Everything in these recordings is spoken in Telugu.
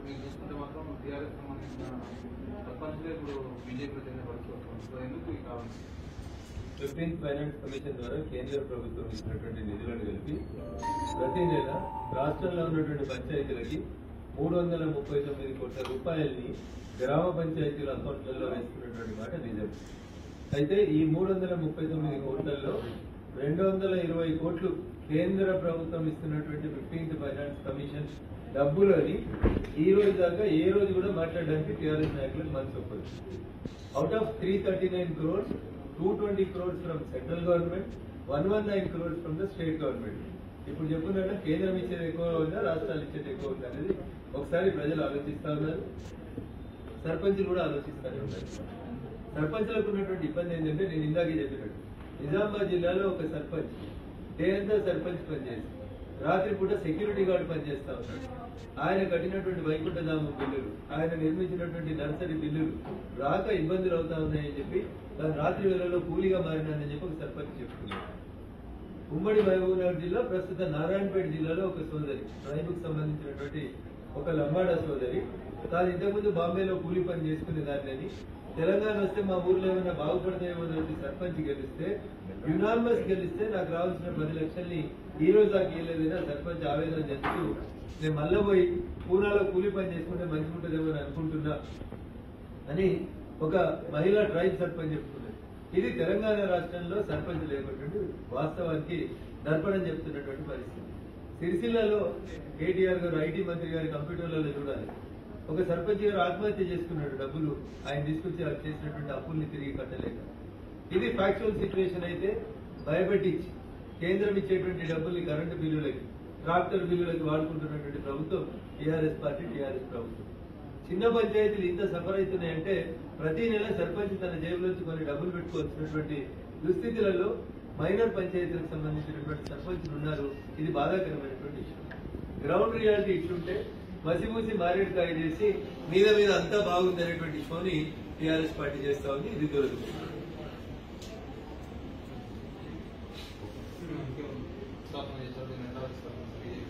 మీరు చూసుకుంటే మాత్రం టీఆర్ఎస్ సంబంధించిన సర్పంచ్లే ఇప్పుడు బీజేపీలో చెందిన పరిస్థితి వస్తుంది సో ఎందుకు ఈ కారణం ఫిఫ్టీన్త్ ఫైనాన్స్ కమిషన్ ద్వారా కేంద్ర ప్రభుత్వం ఇచ్చినటువంటి నిధులను కలిపి ప్రతి నెల రాష్ట్రంలో ఉన్నటువంటి పంచాయతీలకి మూడు వందల ముప్పై తొమ్మిది కోట్ల రూపాయల్ని గ్రామ పంచాయతీల అకౌంట్లలో వేస్తున్నటువంటి మాట నిజం అయితే ఈ మూడు వందల ముప్పై తొమ్మిది కోట్లలో రెండు వందల ఇరవై కోట్లు కేంద్ర ప్రభుత్వం ఇస్తున్నటువంటి ఫిఫ్టీన్త్ ఫైనాన్స్ కమిషన్ డబ్బులు అని ఈ రోజు దాకా ఏ రోజు కూడా మాట్లాడడానికి టీఆర్ఎస్ నాయకులకు మనసు ఒప్పదు out of three thirty nine crores two twenty crores from central government one one nine crores from the state government ఇప్పుడు చెప్పుకున్నట్టు కేంద్రం ఇచ్చేది ఎక్కువ ఉందా రాష్ట్రాలు ఇచ్చేది ఎక్కువ ఉందా అనేది ఒకసారి ప్రజలు ఆలోచిస్తా ఉన్నారు సర్పంచులు కూడా ఆలోచిస్తూనే ఉన్నారు సర్పంచులకు ఉన్నటువంటి ఇబ్బంది ఏంటంటే నేను ఇందాకే చెప్పినట్టు నిజామాబాద్ జిల్లాలో ఒక సర్పంచ్ డే అంతా సర్పంచ్ పనిచేసి రాత్రి పూట సెక్యూరిటీ గార్డ్ పనిచేస్తా ఉన్నాడు ఆయన కట్టినటువంటి వైకుంఠధామ బిల్లులు ఆయన నిర్మించినటువంటి నర్సరీ బిల్లులు రాక ఇబ్బందులు అవుతా ఉన్నాయని చెప్పి దాని రాత్రి వేళలో కూలీగా మారినానని చెప్పి ఒక సర్పంచ్ చెప్తున్నారు ఉమ్మడి మహబూబ్నగర్ జిల్లా ప్రస్తుత నారాయణపేట జిల్లాలో ఒక సోదరి ట్రైబుకు సంబంధించినటువంటి ఒక లంబాడ సోదరి తాను ఇంతకుముందు బాంబేలో కూలి పని చేసుకునే దాన్ని తెలంగాణ వస్తే మా ఊర్లో ఏమైనా బాగుపడతాయేమో అని సర్పంచ్ గెలిస్తే యునానిమస్ గెలిస్తే నాకు రావాల్సిన పది లక్షల్ని ఈ రోజు దాకా ఇవ్వలేదని ఆ సర్పంచ్ ఆవేదన చెందుతూ నేను మళ్ళీ పోయి పూనాలో కూలి పని చేసుకుంటే మంచిగా ఉంటుందేమో అని అనుకుంటున్నా అని ఒక మహిళా ట్రైబ్ సర్పంచ్ చెప్తున్నది ఇది తెలంగాణ రాష్ట్రంలో సర్పంచ్ లేనటువంటి వాస్తవానికి దర్పణం చెప్తున్నటువంటి పరిస్థితి సిరిసిల్లలో కేటీఆర్ గారు ఐటీ మంత్రి గారి కంప్యూటర్లలో చూడాలి ఒక సర్పంచ్ గారు ఆత్మహత్య చేసుకున్నాడు డబ్బులు ఆయన తీసుకొచ్చి ఆయన చేసినటువంటి అప్పుల్ని తిరిగి కట్టలేక ఇది ఫ్యాక్చువల్ సిచ్యువేషన్ అయితే భయపెట్టించి కేంద్రం ఇచ్చేటువంటి డబ్బుల్ని కరెంటు బిల్లులకి ట్రాక్టర్ బిల్లులకి వాడుకుంటున్నటువంటి ప్రభుత్వం టీఆర్ఎస్ పార్టీ టీఆర్ఎస్ ప్రభుత్వం చిన్న పంచాయతీలు ఇంత సఫర్ అవుతున్నాయంటే ప్రతి నెల సర్పంచ్ తన జేబులోంచి కొన్ని డబ్బులు పెట్టుకోవాల్సినటువంటి దుస్థితులలో మైనర్ పంచాయతీలకు సంబంధించినటువంటి సర్పంచులు ఉన్నారు ఇది బాధాకరమైనటువంటి ఇష్యూ గ్రౌండ్ రియాలిటీ ఇచ్చుంటే మసిమూసి మారేడుకాయ చేసి మీద మీద అంతా బాగుంది అనేటువంటి షోని టీఆర్ఎస్ పార్టీ చేస్తా ఉంది ఇది దురదృష్టం స్థాపన చేశారు దీన్ని ఎలా ఇస్తారు బీజేపీ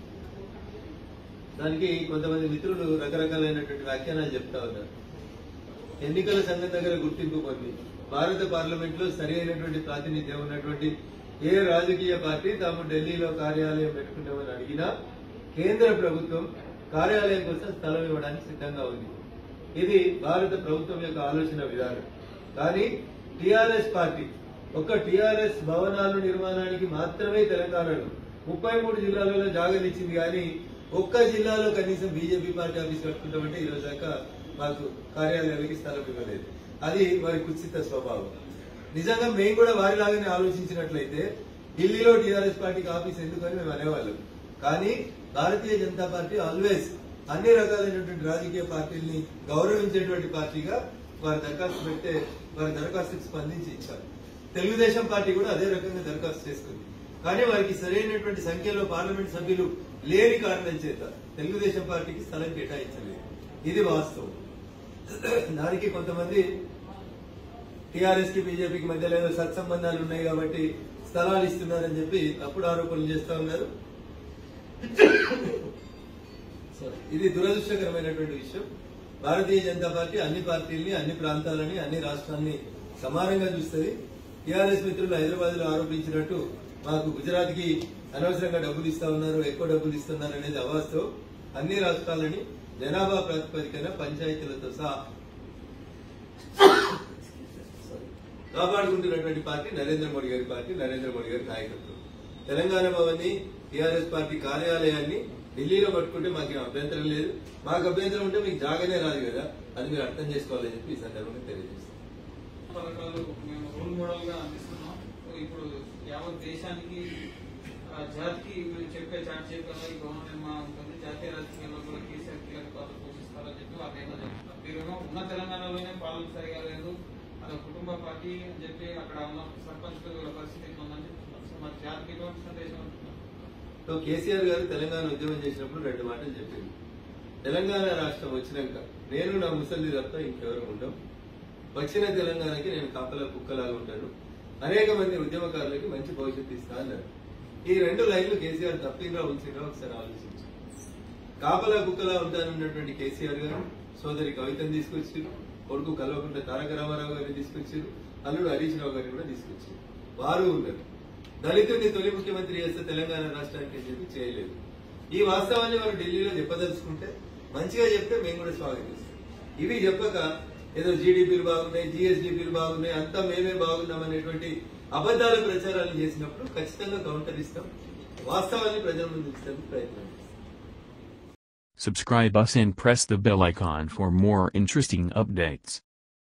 దానికి కొంతమంది మిత్రులు రకరకాలైనటువంటి వ్యాఖ్యానాలు చెప్తా ఉన్నారు ఎన్నికల సంఘం దగ్గర గుర్తింపు పొంది భారత పార్లమెంట్ లో సరి అయినటువంటి ప్రాతినిధ్యం ఉన్నటువంటి ఏ రాజకీయ పార్టీ తాము ఢిల్లీలో కార్యాలయం పెట్టుకుంటామని అడిగినా కేంద్ర ప్రభుత్వం కార్యాలయం కోసం స్థలం ఇవ్వడానికి సిద్ధంగా ఉంది ఇది భారత ప్రభుత్వం యొక్క ఆలోచన విధానం కానీ టిఆర్ఎస్ పార్టీ ఒక్క టిఆర్ఎస్ భవనాలు నిర్మాణానికి మాత్రమే తెలంగాణలో ముప్పై మూడు జిల్లాలలో జాగాలు ఇచ్చింది కానీ ఒక్క జిల్లాలో కనీసం బీజేపీ పార్టీ ఆఫీస్ కట్టుకుంటామంటే ఈ రోజు దాకా మాకు కార్యాలయానికి స్థలం ఇవ్వలేదు అది వారి కుత్సిత స్వభావం నిజంగా మేము కూడా వారిలాగానే ఆలోచించినట్లయితే ఢిల్లీలో టీఆర్ఎస్ పార్టీకి ఆఫీస్ ఎందుకని మేము అనేవాళ్ళం కానీ భారతీయ జనతా పార్టీ ఆల్వేస్ అన్ని రకాలైనటువంటి రాజకీయ పార్టీల్ని గౌరవించేటువంటి పార్టీగా వారి దరఖాస్తు పెడితే వారి దరఖాస్తుకు స్పందించి ఇచ్చారు తెలుగుదేశం పార్టీ కూడా అదే రకంగా దరఖాస్తు చేసుకుంది కానీ వారికి సరైనటువంటి సంఖ్యలో పార్లమెంట్ సభ్యులు లేని కారణం చేత తెలుగుదేశం పార్టీకి స్థలం కేటాయించలేదు ఇది వాస్తవం దానికి కొంతమంది టీఆర్ఎస్ కి బీజేపీకి మధ్య ఏదో సత్సంబంధాలు ఉన్నాయి కాబట్టి స్థలాలు ఇస్తున్నారని చెప్పి తప్పుడు ఆరోపణలు చేస్తా ఉన్నారు Sorry. ఇది దురదృష్టకరమైనటువంటి విషయం భారతీయ జనతా పార్టీ అన్ని పార్టీల్ని అన్ని ప్రాంతాలని అన్ని రాష్ట్రాల్ని సమానంగా చూస్తుంది టీఆర్ఎస్ మిత్రులు హైదరాబాద్ లో ఆరోపించినట్టు మాకు గుజరాత్ కి అనవసరంగా డబ్బులు ఇస్తా ఉన్నారు ఎక్కువ డబ్బులు ఇస్తున్నారు అనేది అవాస్తవం అన్ని రాష్ట్రాలని జనాభా ప్రాతిపదికన పంచాయతీలతో సహా కాపాడుకుంటున్నటువంటి పార్టీ నరేంద్ర మోడీ గారి పార్టీ నరేంద్ర మోడీ గారి నాయకత్వం తెలంగాణ భవన్ని టీఆర్ఎస్ పార్టీ కార్యాలయాన్ని ఢిల్లీలో పట్టుకుంటే మాకు అభ్యంతరం లేదు మాకు అభ్యంతరం ఉంటే మీకు జాగానే రాదు కదా అది మీరు అర్థం చేసుకోవాలని చెప్పి ఈ సందర్భంగా తెలియజేస్తాం పథకాలు మేము రోల్ మోడల్ గా అందిస్తున్నాం ఇప్పుడు యావత్ దేశానికి ఆ, జాతికి మీరు చెప్పే చాట్ చెప్పే గౌరవ నిర్మాణం ఉంటుంది జాతీయ రాజకీయాల్లో కూడా కేసీఆర్ కీలక పాత్ర పోషిస్తారని చెప్పి వాళ్ళు ఏదో చెప్తున్నారు మీరేమో ఉన్న తెలంగాణలోనే పాలన సరిగా లేదు అది కుటుంబ పార్టీ అని చెప్పి అక్కడ ఉన్న సర్పంచ్ పరిస్థితి ఎట్లా ఉందని చెప్తున్నారు సో మరి జాతికి ఎటువంటి సందేశం అంటున్నారు సో కేసీఆర్ గారు తెలంగాణ ఉద్యమం చేసినప్పుడు రెండు మాటలు చెప్పింది తెలంగాణ రాష్ట్రం వచ్చినాక నేను నా ముసలి తప్ప ఇంకెవరు ఉండం వచ్చిన తెలంగాణకి నేను కాపలా కుక్కలాగా ఉంటాను అనేక మంది ఉద్యమకారులకి మంచి భవిష్యత్తు ఇస్తా అన్నారు ఈ రెండు లైన్లు కేసీఆర్ తప్పింగా ఉంచినా ఒకసారి ఆలోచించు కాపలా కుక్కలా ఉంటానన్నటువంటి కేసీఆర్ గారు సోదరి కవితను తీసుకొచ్చారు కొడుకు కల్వకుంట్ల తారక రామారావు గారిని తీసుకొచ్చారు అల్లుడు హరీష్ రావు గారిని కూడా తీసుకొచ్చారు వారు ఉన్నారు దళితుడిని తొలి ముఖ్యమంత్రి చేస్తే తెలంగాణ రాష్ట్రానికి అని చెప్పి చేయలేదు ఈ వాస్తవాన్ని వారు ఢిల్లీలో చెప్పదలుచుకుంటే మంచిగా చెప్తే మేము కూడా స్వాగతిస్తాం ఇవి చెప్పక ఏదో జీడిపిలు బాగున్నాయి జిఎస్డిపిలు బాగున్నాయి అంతా మేమే బాగున్నాం అనేటువంటి అబద్దాల ప్రచారాలు చేసినప్పుడు ఖచ్చితంగా కౌంటర్ ఇస్తాం వాస్తవాన్ని ప్రజల ముందు ఇచ్చడానికి ప్రయత్నం చేస్తాం Subscribe us and press the bell icon for more interesting updates.